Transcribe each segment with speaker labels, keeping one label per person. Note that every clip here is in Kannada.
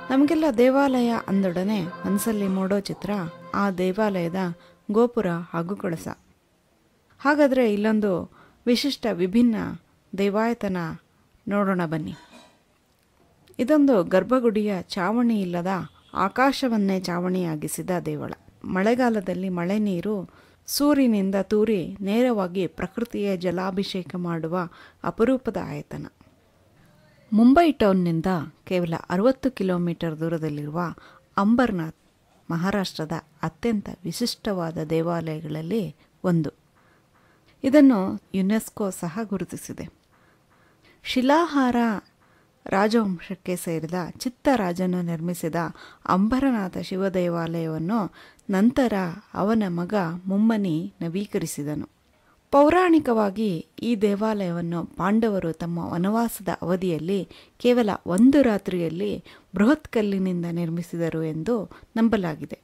Speaker 1: ನಮಗೆಲ್ಲ ದೇವಾಲಯ ಅಂದೊಡನೆ ಮನಸ್ಸಲ್ಲಿ ಮೂಡೋ ಚಿತ್ರ ಆ ದೇವಾಲಯದ ಗೋಪುರ ಹಾಗೂ ಕಳಸ ಹಾಗಾದರೆ ಇಲ್ಲೊಂದು ವಿಶಿಷ್ಟ ವಿಭಿನ್ನ ದೇವಾಯತನ ನೋಡೋಣ ಬನ್ನಿ ಇದೊಂದು ಗರ್ಭಗುಡಿಯ ಚಾವಣಿ ಇಲ್ಲದ ಆಕಾಶವನ್ನೇ ಚಾವಣಿಯಾಗಿಸಿದ ದೇವಳ ಮಳೆಗಾಲದಲ್ಲಿ ಮಳೆ ನೀರು ಸೂರ್ಯನಿಂದ ತೂರಿ ನೇರವಾಗಿ ಪ್ರಕೃತಿಯ ಜಲಾಭಿಷೇಕ ಮಾಡುವ ಅಪರೂಪದ ಆಯತನ ಮುಂಬೈ ಟೌನ್ನಿಂದ ಕೇವಲ ಅರವತ್ತು ಕಿಲೋಮೀಟರ್ ದೂರದಲ್ಲಿರುವ ಅಂಬರ್ನಾಥ್ ಮಹಾರಾಷ್ಟ್ರದ ಅತ್ಯಂತ ವಿಶಿಷ್ಟವಾದ ದೇವಾಲಯಗಳಲ್ಲಿ ಒಂದು ಇದನ್ನು ಯುನೆಸ್ಕೋ ಸಹ ಗುರುತಿಸಿದೆ ಶಿಲಾಹಾರ ರಾಜವಂಶಕ್ಕೆ ಸೇರಿದ ಚಿತ್ತರಾಜನು ನಿರ್ಮಿಸಿದ ಅಂಬರನಾಥ ಶಿವ ದೇವಾಲಯವನ್ನು ನಂತರ ಅವನ ಮಗ ಮುಮ್ಮನಿ ನವೀಕರಿಸಿದನು ಪೌರಾಣಿಕವಾಗಿ ಈ ದೇವಾಲಯವನ್ನು ಪಾಂಡವರು ತಮ್ಮ ವನವಾಸದ ಅವಧಿಯಲ್ಲಿ ಕೇವಲ ಒಂದು ರಾತ್ರಿಯಲ್ಲಿ ಬೃಹತ್ ಕಲ್ಲಿನಿಂದ ನಿರ್ಮಿಸಿದರು ಎಂದು ನಂಬಲಾಗಿದೆ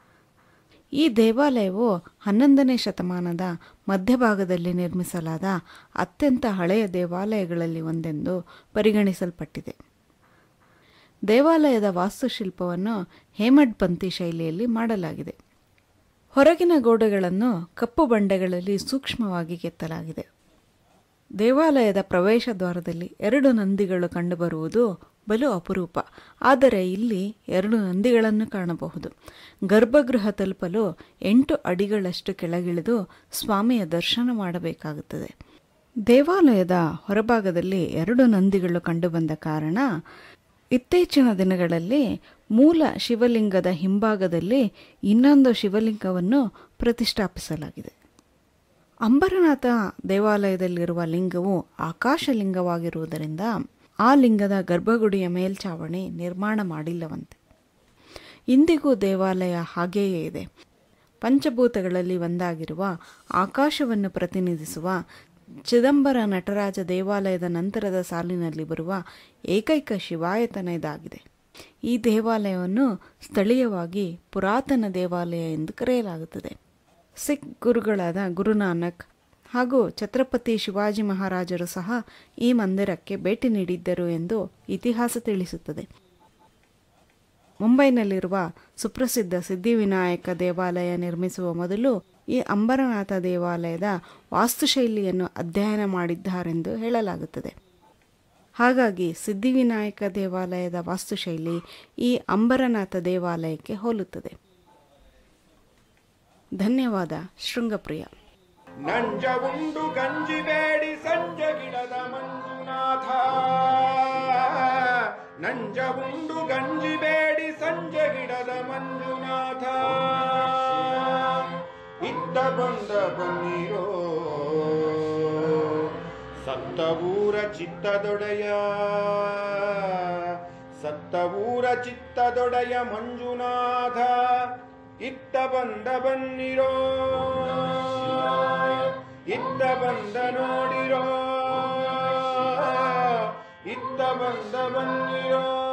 Speaker 1: ಈ ದೇವಾಲಯವು ಹನ್ನೊಂದನೇ ಶತಮಾನದ ಮಧ್ಯಭಾಗದಲ್ಲಿ ನಿರ್ಮಿಸಲಾದ ಅತ್ಯಂತ ಹಳೆಯ ದೇವಾಲಯಗಳಲ್ಲಿ ಒಂದೆಂದು ಪರಿಗಣಿಸಲ್ಪಟ್ಟಿದೆ ದೇವಾಲಯದ ವಾಸ್ತುಶಿಲ್ಪವನ್ನು ಹೇಮಡ್ಪಂಥಿ ಶೈಲಿಯಲ್ಲಿ ಮಾಡಲಾಗಿದೆ ಹೊರಗಿನ ಗೋಡೆಗಳನ್ನು ಕಪ್ಪು ಬಂಡೆಗಳಲ್ಲಿ ಸೂಕ್ಷ್ಮವಾಗಿ ಕೆತ್ತಲಾಗಿದೆ ದೇವಾಲಯದ ಪ್ರವೇಶ ದ್ವಾರದಲ್ಲಿ ಎರಡು ನಂದಿಗಳು ಕಂಡುಬರುವುದು ಬಲು ಅಪರೂಪ ಆದರೆ ಇಲ್ಲಿ ಎರಡು ನಂದಿಗಳನ್ನು ಕಾಣಬಹುದು ಗರ್ಭಗೃಹ ತಲುಪಲು ಎಂಟು ಅಡಿಗಳಷ್ಟು ಕೆಳಗಿಳಿದು ಸ್ವಾಮಿಯ ದರ್ಶನ ಮಾಡಬೇಕಾಗುತ್ತದೆ ದೇವಾಲಯದ ಹೊರಭಾಗದಲ್ಲಿ ಎರಡು ನಂದಿಗಳು ಕಂಡುಬಂದ ಕಾರಣ ಇತ್ತೀಚಿನ ದಿನಗಳಲ್ಲಿ ಮೂಲ ಶಿವಲಿಂಗದ ಹಿಂಭಾಗದಲ್ಲಿ ಇನ್ನೊಂದು ಶಿವಲಿಂಗವನ್ನು ಪ್ರತಿಷ್ಠಾಪಿಸಲಾಗಿದೆ ಅಂಬರನಾಥ ದೇವಾಲಯದಲ್ಲಿರುವ ಲಿಂಗವು ಆಕಾಶಲಿಂಗವಾಗಿರುವುದರಿಂದ ಆ ಲಿಂಗದ ಗರ್ಭಗುಡಿಯ ಮೇಲ್ಛಾವಣಿ ನಿರ್ಮಾಣ ಮಾಡಿಲ್ಲವಂತೆ ಇಂದಿಗೂ ದೇವಾಲಯ ಹಾಗೆಯೇ ಇದೆ ಪಂಚಭೂತಗಳಲ್ಲಿ ಒಂದಾಗಿರುವ ಆಕಾಶವನ್ನು ಪ್ರತಿನಿಧಿಸುವ ಚಿದಂಬರ ನಟರಾಜ ದೇವಾಲಯದ ನಂತರದ ಸಾಲಿನಲ್ಲಿ ಬರುವ ಏಕೈಕ ಶಿವಾಯತನ ಇದಾಗಿದೆ ಈ ದೇವಾಲಯವನ್ನು ಸ್ಥಳೀಯವಾಗಿ ಪುರಾತನ ದೇವಾಲಯ ಎಂದು ಕರೆಯಲಾಗುತ್ತದೆ ಸಿಖ್ ಗುರುಗಳಾದ ಗುರುನಾನಕ್ ಹಾಗೂ ಛತ್ರಪತಿ ಶಿವಾಜಿ ಮಹಾರಾಜರು ಸಹ ಈ ಮಂದಿರಕ್ಕೆ ಭೇಟಿ ನೀಡಿದ್ದರು ಎಂದು ಇತಿಹಾಸ ತಿಳಿಸುತ್ತದೆ ಮುಂಬೈನಲ್ಲಿರುವ ಸುಪ್ರಸಿದ್ಧ ಸಿದ್ಧಿವಿನಾಯಕ ದೇವಾಲಯ ನಿರ್ಮಿಸುವ ಮೊದಲು ಈ ಅಂಬರನಾಥ ದೇವಾಲಯದ ವಾಸ್ತುಶೈಲಿಯನ್ನು ಅಧ್ಯಯನ ಮಾಡಿದ್ದಾರೆಂದು ಹೇಳಲಾಗುತ್ತದೆ ಹಾಗಾಗಿ ಸಿದ್ಧಿವಿನಾಯಕ ದೇವಾಲಯದ ವಾಸ್ತುಶೈಲಿ ಈ ಅಂಬರನಾಥ ದೇವಾಲಯಕ್ಕೆ ಹೋಲುತ್ತದೆ ಧನ್ಯವಾದ ಶೃಂಗಪ್ರಿಯ
Speaker 2: ನಂಜ ಉಂಡು ಗಂಜಿ ಬೇಡಿ ಸಂಜೆ ಗಿಡದ ಮಂಜುನಾಥ ನಂಜ ಉಂಡು ಗಂಜಿ ಬೇಡಿ ಸಂಜೆ ಗಿಡದ ಮಂಜುನಾಥ ಇದ್ದ ಬಂದ ಬನ್ನಿರೋ ಸತ್ತ ಊರ ಚಿತ್ತದೊಡೆಯ ಸತ್ತ ಊರ ಚಿತ್ತದೊಡೆಯ ಮಂಜುನಾಥ ಇತ್ತ ಬಂದ ಬನ್ನಿರೋ ಇತ್ತ ಬಂದ ನೋಡಿರೋ ಇತ್ತ ಬಂದ ಬನ್ನಿರೋ